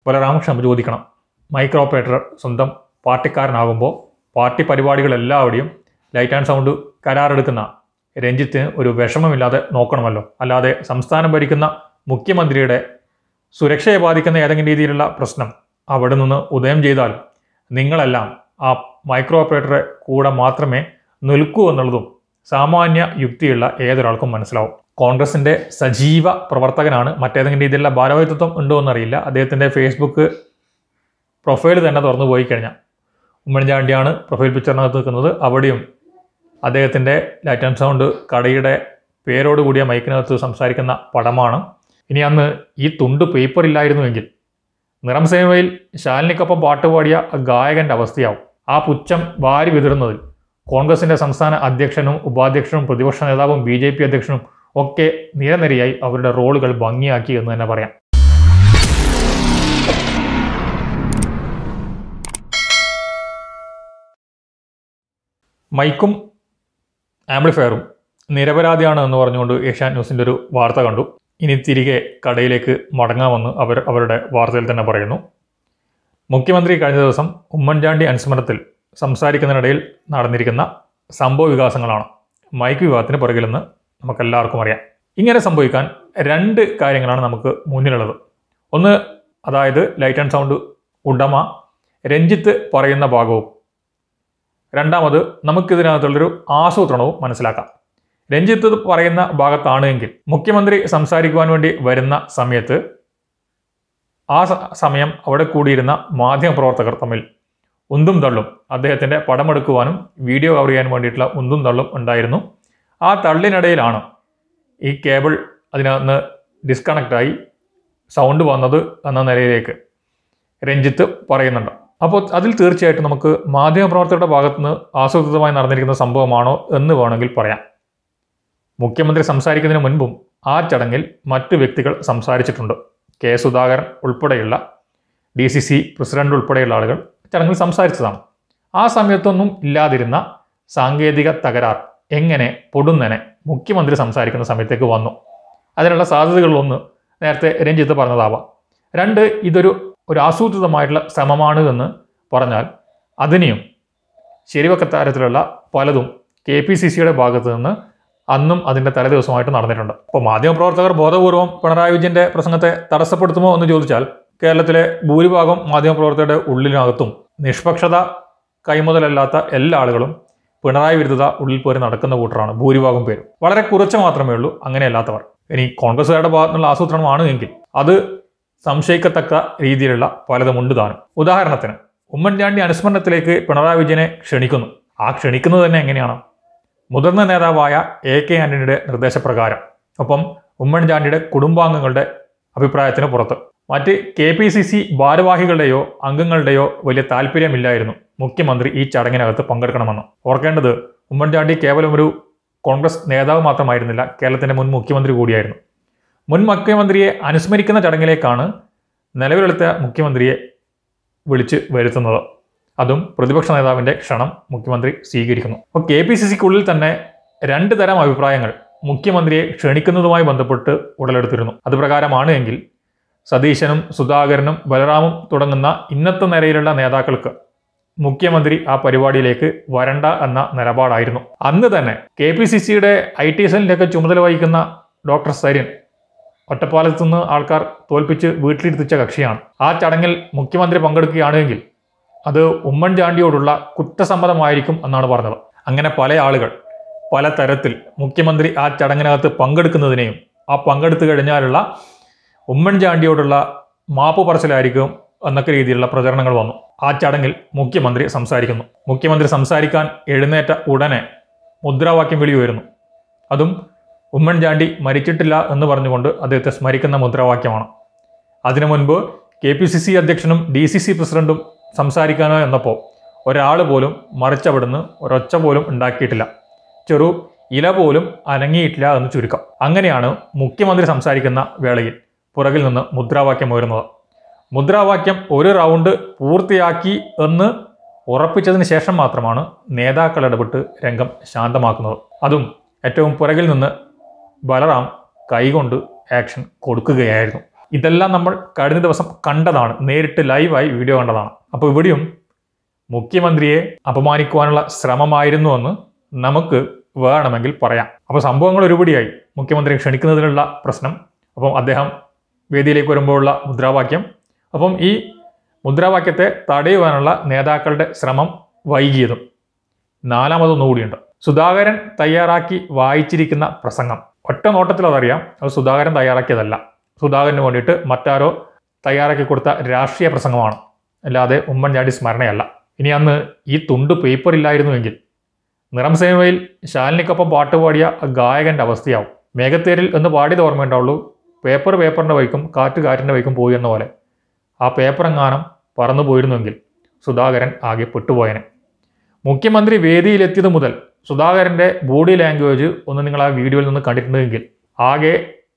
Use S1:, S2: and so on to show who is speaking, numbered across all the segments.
S1: ബലറാം ക്ഷമ ചോദിക്കണം micro operator സ്വന്തം പാർട്ടിക്കാരനാകുമ്പോൾ പാർട്ടി പരിപാടികളെല്ലാവരുടെയും ലൈറ്റ് ആൻഡ് സൗണ്ട് കരാറെടുക്കുന്ന രഞ്ജിത്തിന് ഒരു വിഷമമില്ലാതെ നോക്കണമല്ലോ അല്ലാതെ സംസ്ഥാനം ഭരിക്കുന്ന മുഖ്യമന്ത്രിയുടെ സുരക്ഷയെ ബാധിക്കുന്ന ഏതെങ്കിലും രീതിയിലുള്ള പ്രശ്നം അവിടെ നിന്ന് ഉദയം ചെയ്താൽ നിങ്ങളെല്ലാം ആ മൈക്രോ ഓപ്പറേറ്ററെ കൂടെ മാത്രമേ നിൽക്കൂ എന്നുള്ളതും സാമാന്യ യുക്തിയുള്ള ഏതൊരാൾക്കും മനസ്സിലാവും കോൺഗ്രസിന്റെ സജീവ പ്രവർത്തകനാണ് മറ്റേതെങ്കിലും രീതിയിലുള്ള ഭാരവാഹിത്വം ഉണ്ടോ എന്നറിയില്ല അദ്ദേഹത്തിന്റെ ഫേസ്ബുക്ക് പ്രൊഫൈൽ തന്നെ തുറന്നു പോയി കഴിഞ്ഞാൽ ഉമ്മൻചാണ്ടിയാണ് പ്രൊഫൈൽ പിക്ചറിനകത്ത് നിൽക്കുന്നത് അവിടെയും അദ്ദേഹത്തിൻ്റെ ലൈറ്റ് ആൻഡ് സൗണ്ട് കടയുടെ പേരോട് കൂടിയ മൈക്കിനകത്ത് സംസാരിക്കുന്ന പടമാണ് ഇനി അന്ന് ഈ തുണ്ട് പേപ്പർ ഇല്ലായിരുന്നുവെങ്കിൽ നിറം സേനയിൽ ശാലിനിക്കൊപ്പം പാട്ടുപാടിയ ആ ഗായകന്റെ അവസ്ഥയാവും ആ പുച്ഛം വാരി വിതറുന്നതിൽ കോൺഗ്രസിന്റെ സംസ്ഥാന അധ്യക്ഷനും ഉപാധ്യക്ഷനും പ്രതിപക്ഷ നേതാവും ബി ജെ പി അധ്യക്ഷനും ഒക്കെ നിരനിരയായി അവരുടെ റോളുകൾ ഭംഗിയാക്കി എന്ന് തന്നെ പറയാം മൈക്കും ആംപ്ലിഫയറും നിരപരാധിയാണ് എന്ന് പറഞ്ഞുകൊണ്ട് ഏഷ്യാൻ ന്യൂസിൻ്റെ ഒരു വാർത്ത കണ്ടു ഇനി തിരികെ കടയിലേക്ക് മടങ്ങാമെന്ന് അവർ അവരുടെ വാർത്തയിൽ തന്നെ പറയുന്നു മുഖ്യമന്ത്രി കഴിഞ്ഞ ദിവസം ഉമ്മൻചാണ്ടി അനുസ്മരണത്തിൽ സംസാരിക്കുന്നതിനിടയിൽ നടന്നിരിക്കുന്ന സംഭവ വികാസങ്ങളാണ് മൈക്ക് വിവാദത്തിന് പുറകിലെന്ന് നമുക്കെല്ലാവർക്കും അറിയാം ഇങ്ങനെ സംഭവിക്കാൻ രണ്ട് കാര്യങ്ങളാണ് നമുക്ക് മുന്നിലുള്ളത് ഒന്ന് അതായത് ലൈറ്റ് ആൻഡ് സൗണ്ട് ഉടമ രഞ്ജിത്ത് പറയുന്ന ഭാഗവും രണ്ടാമത് നമുക്കിതിനകത്തുള്ളൊരു ആസൂത്രണവും മനസ്സിലാക്കാം രഞ്ജിത്ത് പറയുന്ന ഭാഗത്താണ് എങ്കിൽ മുഖ്യമന്ത്രി സംസാരിക്കുവാൻ വേണ്ടി വരുന്ന സമയത്ത് ആ സ- സമയം അവിടെ കൂടിയിരുന്ന മാധ്യമപ്രവർത്തകർ തമ്മിൽ ഉന്തും തള്ളും അദ്ദേഹത്തിൻ്റെ പടമെടുക്കുവാനും വീഡിയോ കവർ ചെയ്യാൻ വേണ്ടിയിട്ടുള്ള ഉന്തും തള്ളും ഉണ്ടായിരുന്നു ആ തള്ളിനിടയിലാണ് ഈ കേബിൾ അതിനകത്ത് ഡിസ്കണക്റ്റായി സൗണ്ട് വന്നത് എന്ന നിലയിലേക്ക് രഞ്ജിത്ത് പറയുന്നുണ്ട് അപ്പോൾ അതിൽ തീർച്ചയായിട്ടും നമുക്ക് മാധ്യമപ്രവർത്തകരുടെ ഭാഗത്തുനിന്ന് ആസൂത്രിതമായി നടന്നിരിക്കുന്ന സംഭവമാണോ എന്ന് വേണമെങ്കിൽ പറയാം മുഖ്യമന്ത്രി സംസാരിക്കുന്നതിന് മുൻപും ആ ചടങ്ങിൽ മറ്റു വ്യക്തികൾ സംസാരിച്ചിട്ടുണ്ട് കെ സുധാകരൻ ഉൾപ്പെടെയുള്ള ഡി സി സി പ്രസിഡന്റ് ഉൾപ്പെടെയുള്ള ആളുകൾ ചടങ്ങിൽ സംസാരിച്ചതാണ് ആ സമയത്തൊന്നും ഇല്ലാതിരുന്ന സാങ്കേതിക തകരാർ എങ്ങനെ പൊടുന്നനെ മുഖ്യമന്ത്രി സംസാരിക്കുന്ന സമയത്തേക്ക് വന്നു അതിനുള്ള സാധ്യതകളിലൊന്ന് നേരത്തെ രഞ്ജിത്ത് പറഞ്ഞതാവാം രണ്ട് ഇതൊരു ഒരു ആസൂത്രിതമായിട്ടുള്ള ശ്രമമാണ് എന്ന് പറഞ്ഞാൽ അതിനെയും ശരിവക്കത്താരത്തിലുള്ള പലതും കെ പി സി സിയുടെ ഭാഗത്ത് നിന്ന് അന്നും അതിൻ്റെ തലേദിവസമായിട്ട് നടന്നിട്ടുണ്ട് അപ്പോൾ മാധ്യമപ്രവർത്തകർ ബോധപൂർവം പിണറായി വിജയന്റെ പ്രസംഗത്തെ തടസ്സപ്പെടുത്തുമോ എന്ന് ചോദിച്ചാൽ കേരളത്തിലെ ഭൂരിഭാഗം മാധ്യമപ്രവർത്തകരുടെ ഉള്ളിനകത്തും നിഷ്പക്ഷത കൈമുതലല്ലാത്ത എല്ലാ ആളുകളും പിണറായി വിരുദ്ധത ഉള്ളിൽ പോരി നടക്കുന്ന കൂട്ടറാണ് ഭൂരിഭാഗം പേരും വളരെ കുറച്ച് മാത്രമേ ഉള്ളൂ അങ്ങനെയല്ലാത്തവർ ഇനി കോൺഗ്രസുകാരുടെ ഭാഗത്തു നിന്നുള്ള ആസൂത്രണമാണ് എങ്കിൽ അത് സംശയിക്കത്തക്ക രീതിയിലുള്ള പലതുമുണ്ട് താനും ഉദാഹരണത്തിന് ഉമ്മൻചാണ്ടി അനുസ്മരണത്തിലേക്ക് പിണറായി വിജയനെ ക്ഷണിക്കുന്നു ആ ക്ഷണിക്കുന്നത് തന്നെ എങ്ങനെയാണ് മുതിർന്ന നേതാവായ എ കെ ആന്റണിയുടെ നിർദ്ദേശപ്രകാരം ഒപ്പം ഉമ്മൻചാണ്ടിയുടെ കുടുംബാംഗങ്ങളുടെ അഭിപ്രായത്തിന് പുറത്ത് മറ്റ് കെ പി സി സി ഭാരവാഹികളുടെയോ അംഗങ്ങളുടെയോ വലിയ താല്പര്യമില്ലായിരുന്നു മുഖ്യമന്ത്രി ഈ ചടങ്ങിനകത്ത് പങ്കെടുക്കണമെന്ന് ഓർക്കേണ്ടത് ഉമ്മൻചാണ്ടി കേവലം ഒരു കോൺഗ്രസ് നേതാവ് മാത്രമായിരുന്നില്ല കേരളത്തിന്റെ മുൻ മുഖ്യമന്ത്രി കൂടിയായിരുന്നു മുൻ മുഖ്യമന്ത്രിയെ അനുസ്മരിക്കുന്ന ചടങ്ങിലേക്കാണ് നിലവിലെടുത്ത മുഖ്യമന്ത്രിയെ വിളിച്ച് വരുത്തുന്നത് അതും പ്രതിപക്ഷ നേതാവിന്റെ ക്ഷണം മുഖ്യമന്ത്രി സ്വീകരിക്കുന്നു അപ്പോൾ കെ പി സി സിക്കുള്ളിൽ തന്നെ രണ്ട് തരം അഭിപ്രായങ്ങൾ മുഖ്യമന്ത്രിയെ ക്ഷണിക്കുന്നതുമായി ബന്ധപ്പെട്ട് ഉടലെടുത്തിരുന്നു അത് പ്രകാരമാണ് എങ്കിൽ സതീശനും സുധാകരനും ബലറാമും തുടങ്ങുന്ന ഇന്നത്തെ നിലയിലുള്ള നേതാക്കൾക്ക് മുഖ്യമന്ത്രി ആ പരിപാടിയിലേക്ക് വരണ്ട എന്ന നിലപാടായിരുന്നു അന്ന് തന്നെ കെ പി സി സിയുടെ ഐ ടി സെല്ലിൻ്റെയൊക്കെ ചുമതല വഹിക്കുന്ന ഡോക്ടർ സരിൻ ഒറ്റപ്പാലത്തു നിന്ന് ആൾക്കാർ തോൽപ്പിച്ച് വീട്ടിലിരുത്തിച്ച കക്ഷിയാണ് ആ ചടങ്ങിൽ മുഖ്യമന്ത്രി പങ്കെടുക്കുകയാണെങ്കിൽ അത് ഉമ്മൻചാണ്ടിയോടുള്ള കുറ്റസമ്മതമായിരിക്കും എന്നാണ് പറഞ്ഞത് അങ്ങനെ പല ആളുകൾ പല തരത്തിൽ മുഖ്യമന്ത്രി ആ ചടങ്ങിനകത്ത് പങ്കെടുക്കുന്നതിനെയും ആ പങ്കെടുത്തു കഴിഞ്ഞാലുള്ള ഉമ്മൻചാണ്ടിയോടുള്ള മാപ്പ് പറച്ചിലായിരിക്കും എന്നൊക്കെ രീതിയിലുള്ള പ്രചരണങ്ങൾ വന്നു ആ ചടങ്ങിൽ മുഖ്യമന്ത്രി സംസാരിക്കുന്നു മുഖ്യമന്ത്രി സംസാരിക്കാൻ എഴുന്നേറ്റ ഉടനെ മുദ്രാവാക്യം വിളി ഉയരുന്നു അതും ഉമ്മൻചാണ്ടി മരിച്ചിട്ടില്ല എന്ന് പറഞ്ഞുകൊണ്ട് അദ്ദേഹത്തെ സ്മരിക്കുന്ന മുദ്രാവാക്യമാണ് അതിനു മുൻപ് കെ പി സി സി അധ്യക്ഷനും ഡി സി സി പ്രസിഡന്റും സംസാരിക്കാനോ എന്നപ്പോൾ ഒരാൾ പോലും മറിച്ചവിടുന്ന് ഒരൊച്ച പോലും ഉണ്ടാക്കിയിട്ടില്ല ചെറു ഇല പോലും അനങ്ങിയിട്ടില്ല എന്ന് ചുരുക്കം അങ്ങനെയാണ് മുഖ്യമന്ത്രി സംസാരിക്കുന്ന വേളയിൽ പുറകിൽ നിന്ന് മുദ്രാവാക്യം ഉയരുന്നത് മുദ്രാവാക്യം ഒരു റൗണ്ട് പൂർത്തിയാക്കി എന്ന് ഉറപ്പിച്ചതിന് ശേഷം മാത്രമാണ് നേതാക്കൾ ഇടപെട്ട് രംഗം ശാന്തമാക്കുന്നത് അതും ഏറ്റവും പുറകിൽ നിന്ന് ബലറാം കൈകൊണ്ട് ആക്ഷൻ കൊടുക്കുകയായിരുന്നു ഇതെല്ലാം നമ്മൾ കഴിഞ്ഞ ദിവസം കണ്ടതാണ് നേരിട്ട് ലൈവായി വീഡിയോ കണ്ടതാണ് അപ്പോൾ ഇവിടെയും മുഖ്യമന്ത്രിയെ അപമാനിക്കുവാനുള്ള ശ്രമമായിരുന്നുവെന്ന് നമുക്ക് വേണമെങ്കിൽ പറയാം അപ്പോൾ സംഭവങ്ങൾ ഒരുപടിയായി മുഖ്യമന്ത്രിയെ ക്ഷണിക്കുന്നതിനുള്ള പ്രശ്നം അപ്പം അദ്ദേഹം വേദിയിലേക്ക് വരുമ്പോഴുള്ള മുദ്രാവാക്യം അപ്പം ഈ മുദ്രാവാക്യത്തെ തടയുവാനുള്ള നേതാക്കളുടെ ശ്രമം വൈകിയതും നാലാമതൊന്നു കൂടിയുണ്ട് സുധാകരൻ തയ്യാറാക്കി വായിച്ചിരിക്കുന്ന പ്രസംഗം ഒറ്റ നോട്ടത്തിൽ അതറിയാം അത് സുധാകരൻ തയ്യാറാക്കിയതല്ല സുധാകരന് വേണ്ടിയിട്ട് മറ്റാരോ തയ്യാറാക്കി കൊടുത്ത രാഷ്ട്രീയ പ്രസംഗമാണ് അല്ലാതെ ഉമ്മൻചാണ്ടി സ്മരണയല്ല ഇനി അന്ന് ഈ തുണ്ട് പേപ്പർ ഇല്ലായിരുന്നുവെങ്കിൽ നിറം സിനിമയിൽ ശാലിനിക്കൊപ്പം പാട്ട് പാടിയ ആ ഗായകന്റെ അവസ്ഥയാവും മേഘത്തേരിൽ എന്ന് പാടിയത് ഓർമ്മയുണ്ടാവുള്ളൂ പേപ്പർ പേപ്പറിൻ്റെ വൈക്കും കാറ്റ് കാറ്റിൻ്റെ വൈക്കും പോയി എന്ന പോലെ ആ പേപ്പർ എങ്ങാനും പറന്നു പോയിരുന്നുവെങ്കിൽ സുധാകരൻ ആകെ പെട്ടുപോയനെ മുഖ്യമന്ത്രി വേദിയിലെത്തിയത് മുതൽ സുധാകരൻ്റെ ബോഡി ലാംഗ്വേജ് ഒന്ന് നിങ്ങൾ ആ വീഡിയോയിൽ നിന്ന് കണ്ടിട്ടുണ്ടെങ്കിൽ ആകെ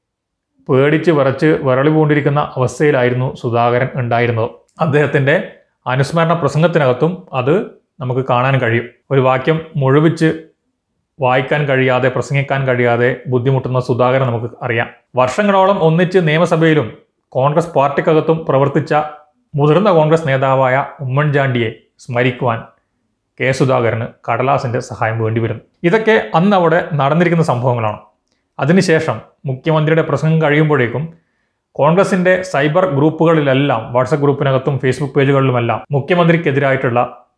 S1: പേടിച്ച് വിറച്ച് വിരളി പൂണ്ടിരിക്കുന്ന അവസ്ഥയിലായിരുന്നു സുധാകരൻ ഉണ്ടായിരുന്നത് അദ്ദേഹത്തിൻ്റെ അനുസ്മരണ പ്രസംഗത്തിനകത്തും അത് നമുക്ക് കാണാൻ കഴിയും ഒരു വാക്യം മുഴുവിച്ച് വായിക്കാൻ കഴിയാതെ പ്രസംഗിക്കാൻ കഴിയാതെ ബുദ്ധിമുട്ടുന്ന സുധാകരൻ നമുക്ക് അറിയാം വർഷങ്ങളോളം ഒന്നിച്ച് നിയമസഭയിലും കോൺഗ്രസ് പാർട്ടിക്കകത്തും പ്രവർത്തിച്ച മുതിർന്ന കോൺഗ്രസ് നേതാവായ ഉമ്മൻചാണ്ടിയെ സ്മരിക്കുവാൻ കെ സുധാകരന് കടലാസിന്റെ സഹായം വേണ്ടിവരുന്നു ഇതൊക്കെ അന്ന് അവിടെ നടന്നിരിക്കുന്ന സംഭവങ്ങളാണ് അതിനുശേഷം മുഖ്യമന്ത്രിയുടെ പ്രസംഗം കഴിയുമ്പോഴേക്കും കോൺഗ്രസിന്റെ സൈബർ ഗ്രൂപ്പുകളിലെല്ലാം വാട്സപ്പ് ഗ്രൂപ്പിനകത്തും ഫേസ്ബുക്ക് പേജുകളിലുമെല്ലാം മുഖ്യമന്ത്രിക്കെതിരായിട്ടുള്ള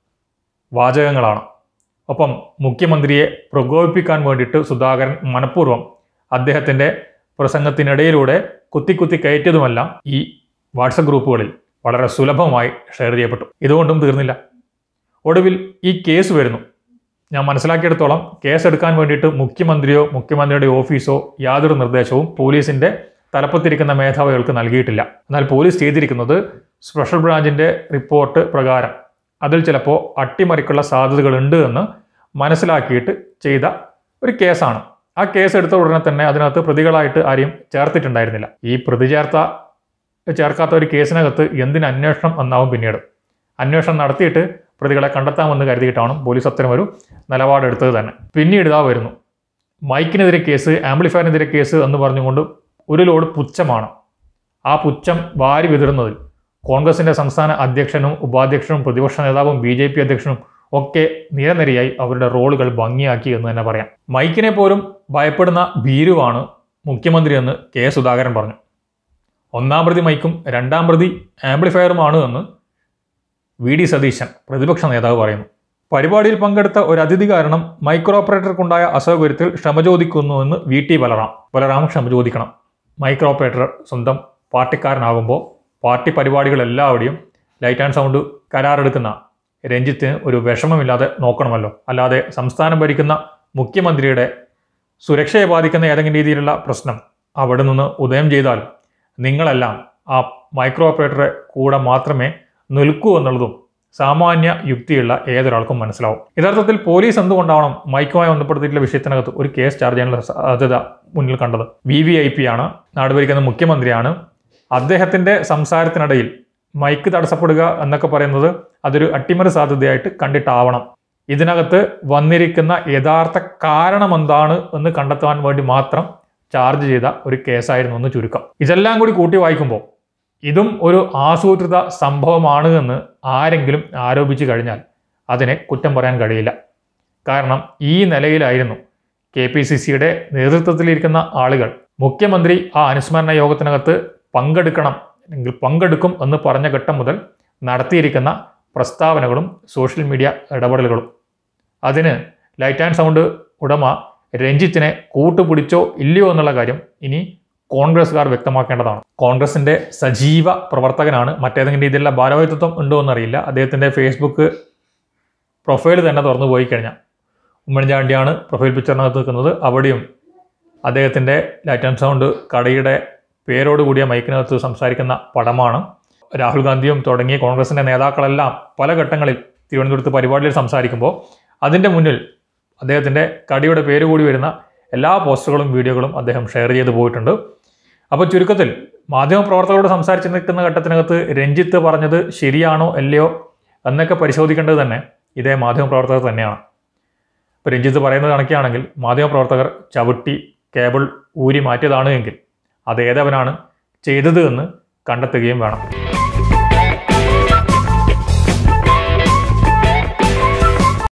S1: വാചകങ്ങളാണ് ഒപ്പം മുഖ്യമന്ത്രിയെ പ്രകോപിപ്പിക്കാൻ വേണ്ടിയിട്ട് സുധാകരൻ മനഃപൂർവ്വം അദ്ദേഹത്തിൻ്റെ പ്രസംഗത്തിനിടയിലൂടെ കുത്തി കുത്തി കയറ്റിയതുമെല്ലാം ഈ വാട്സപ്പ് ഗ്രൂപ്പുകളിൽ വളരെ സുലഭമായി ഷെയർ ചെയ്യപ്പെട്ടു ഇതുകൊണ്ടും തീർന്നില്ല ഒടുവിൽ ഈ കേസ് വരുന്നു ഞാൻ മനസ്സിലാക്കിയെടുത്തോളം കേസ് എടുക്കാൻ വേണ്ടിയിട്ട് മുഖ്യമന്ത്രിയോ മുഖ്യമന്ത്രിയുടെ ഓഫീസോ യാതൊരു നിർദ്ദേശവും പോലീസിന്റെ തലപ്പത്തിരിക്കുന്ന മേധാവികൾക്ക് നൽകിയിട്ടില്ല എന്നാൽ പോലീസ് ചെയ്തിരിക്കുന്നത് സ്പെഷ്യൽ ബ്രാഞ്ചിന്റെ റിപ്പോർട്ട് പ്രകാരം അതിൽ ചിലപ്പോൾ അട്ടിമറിക്കുള്ള സാധ്യതകളുണ്ട് എന്ന് മനസ്സിലാക്കിയിട്ട് ചെയ്ത ഒരു കേസാണ് ആ കേസ് എടുത്ത ഉടനെ തന്നെ അതിനകത്ത് പ്രതികളായിട്ട് ആരെയും ചേർത്തിട്ടുണ്ടായിരുന്നില്ല ഈ പ്രതി ചേർത്ത ചേർക്കാത്ത ഒരു കേസിനകത്ത് എന്തിന് അന്വേഷണം എന്നാവും പിന്നീട് അന്വേഷണം നടത്തിയിട്ട് പ്രതികളെ കണ്ടെത്താമെന്ന് കരുതിയിട്ടാണ് പോലീസ് അത്തരമൊരു നിലപാടെടുത്തത് തന്നെ പിന്നീട് ഇതാ വരുന്നു മൈക്കിനെതിരെ കേസ് ആംപ്ലിഫയറിനെതിരെ കേസ് എന്ന് പറഞ്ഞുകൊണ്ട് ഒരു ലോഡ് പുച്ഛമാണ് ആ പുച്ഛം വാരി വിതറുന്നതിൽ കോൺഗ്രസിന്റെ സംസ്ഥാന അധ്യക്ഷനും ഉപാധ്യക്ഷനും പ്രതിപക്ഷ നേതാവും ബി ജെ പി അധ്യക്ഷനും ഒക്കെ നിരനിരയായി അവരുടെ റോളുകൾ ഭംഗിയാക്കി എന്ന് തന്നെ പറയാം മൈക്കിനെ പോലും ഭയപ്പെടുന്ന ഭീരുവാണ് മുഖ്യമന്ത്രി എന്ന് കെ സുധാകരൻ പറഞ്ഞു ഒന്നാം പ്രതി മൈക്കും രണ്ടാം പ്രതി ആംപ്ലിഫയറുമാണ് എന്ന് വി ഡി സതീശൻ പ്രതിപക്ഷ നേതാവ് പറയുന്നു പരിപാടിയിൽ പങ്കെടുത്ത ഒരു അതിഥി കാരണം മൈക്രോ ഓപ്പറേറ്റർക്കുണ്ടായ അസൗകര്യത്തിൽ ക്ഷമ ചോദിക്കുന്നുവെന്ന് വി ടി ബലറാം ബലറാം ക്ഷമ ചോദിക്കണം മൈക്രോ ഓപ്പറേറ്റർ സ്വന്തം പാർട്ടിക്കാരനാകുമ്പോൾ പാർട്ടി പരിപാടികളെല്ലാവിടെയും ലൈറ്റ് ആൻഡ് സൗണ്ട് കരാറെടുക്കുന്ന രഞ്ജിത്തിന് ഒരു വിഷമമില്ലാതെ നോക്കണമല്ലോ അല്ലാതെ സംസ്ഥാനം ഭരിക്കുന്ന മുഖ്യമന്ത്രിയുടെ സുരക്ഷയെ ബാധിക്കുന്ന ഏതെങ്കിലും രീതിയിലുള്ള പ്രശ്നം അവിടെ നിന്ന് ഉദയം ചെയ്താൽ നിങ്ങളെല്ലാം ആ മൈക്രോ ഓപ്പറേറ്ററെ കൂടെ മാത്രമേ നിൽക്കൂ എന്നുള്ളതും സാമാന്യ യുക്തിയുള്ള ഏതൊരാൾക്കും മനസ്സിലാവും യഥാർത്ഥത്തിൽ പോലീസ് എന്തുകൊണ്ടാവണം മൈക്കുമായി ബന്ധപ്പെടുത്തിയിട്ടുള്ള വിഷയത്തിനകത്ത് ഒരു കേസ് ചാർജ് ചെയ്യാനുള്ള സാധ്യത മുന്നിൽ കണ്ടത് വി വി ഐ പി ആണ് നാട് ഭരിക്കുന്ന മുഖ്യമന്ത്രിയാണ് അദ്ദേഹത്തിന്റെ സംസാരത്തിനിടയിൽ മൈക്ക് തടസ്സപ്പെടുക എന്നൊക്കെ പറയുന്നത് അതൊരു അട്ടിമറി സാധ്യതയായിട്ട് കണ്ടിട്ടാവണം ഇതിനകത്ത് വന്നിരിക്കുന്ന യഥാർത്ഥ കാരണം എന്താണ് എന്ന് കണ്ടെത്താൻ വേണ്ടി മാത്രം ചാർജ് ചെയ്ത ഒരു കേസായിരുന്നു എന്ന് ചുരുക്കം ഇതെല്ലാം കൂടി കൂട്ടി വായിക്കുമ്പോൾ ഇതും ഒരു ആസൂത്രിത സംഭവമാണ് എന്ന് ആരെങ്കിലും ആരോപിച്ചു കഴിഞ്ഞാൽ അതിനെ കുറ്റം പറയാൻ കഴിയില്ല കാരണം ഈ നിലയിലായിരുന്നു കെ പി സി സിയുടെ നേതൃത്വത്തിലിരിക്കുന്ന ആളുകൾ മുഖ്യമന്ത്രി ആ അനുസ്മരണ യോഗത്തിനകത്ത് പങ്കെടുക്കണം അല്ലെങ്കിൽ പങ്കെടുക്കും എന്ന് പറഞ്ഞ ഘട്ടം മുതൽ നടത്തിയിരിക്കുന്ന പ്രസ്താവനകളും സോഷ്യൽ മീഡിയ ഇടപെടലുകളും അതിന് ലൈറ്റ് ആൻഡ് സൗണ്ട് ഉടമ രഞ്ജിത്തിനെ കൂട്ടുപിടിച്ചോ ഇല്ലയോ എന്നുള്ള കാര്യം ഇനി കോൺഗ്രസ്സുകാർ വ്യക്തമാക്കേണ്ടതാണ് കോൺഗ്രസിന്റെ സജീവ പ്രവർത്തകനാണ് മറ്റേതെങ്കിലും രീതിയിലുള്ള ഭാരവാഹിത്വം ഉണ്ടോ എന്നറിയില്ല അദ്ദേഹത്തിന്റെ ഫേസ്ബുക്ക് പ്രൊഫൈൽ തന്നെ തുറന്നു പോയി കഴിഞ്ഞാൽ ഉമ്മൻചാണ്ടിയാണ് പ്രൊഫൈൽ പിക്ചറിനകത്ത് നിൽക്കുന്നത് അവിടെയും അദ്ദേഹത്തിൻ്റെ ലൈറ്റ് ആൻഡ് സൗണ്ട് കടയുടെ പേരോട് കൂടിയ മൈക്കിനകത്ത് സംസാരിക്കുന്ന പടമാണ് രാഹുൽ ഗാന്ധിയും തുടങ്ങിയ കോൺഗ്രസിൻ്റെ നേതാക്കളെല്ലാം പല ഘട്ടങ്ങളിൽ തിരുവനന്തപുരത്ത് പരിപാടിയിൽ സംസാരിക്കുമ്പോൾ അതിൻ്റെ മുന്നിൽ അദ്ദേഹത്തിൻ്റെ കടിയുടെ പേര് കൂടി വരുന്ന എല്ലാ പോസ്റ്ററുകളും വീഡിയോകളും അദ്ദേഹം ഷെയർ ചെയ്ത് പോയിട്ടുണ്ട് അപ്പോൾ ചുരുക്കത്തിൽ മാധ്യമപ്രവർത്തകരോട് സംസാരിച്ച് നിൽക്കുന്ന ഘട്ടത്തിനകത്ത് രഞ്ജിത്ത് പറഞ്ഞത് ശരിയാണോ അല്ലയോ എന്നൊക്കെ പരിശോധിക്കേണ്ടത് തന്നെ ഇതേ മാധ്യമപ്രവർത്തകർ തന്നെയാണ് ഇപ്പോൾ രഞ്ജിത്ത് പറയുന്നത് കണക്കാണെങ്കിൽ മാധ്യമപ്രവർത്തകർ ചവിട്ടി കേബിൾ ഊരി മാറ്റിയതാണ് എങ്കിൽ അത് ഏതവനാണ് ചെയ്തത് എന്ന് കണ്ടെത്തുകയും വേണം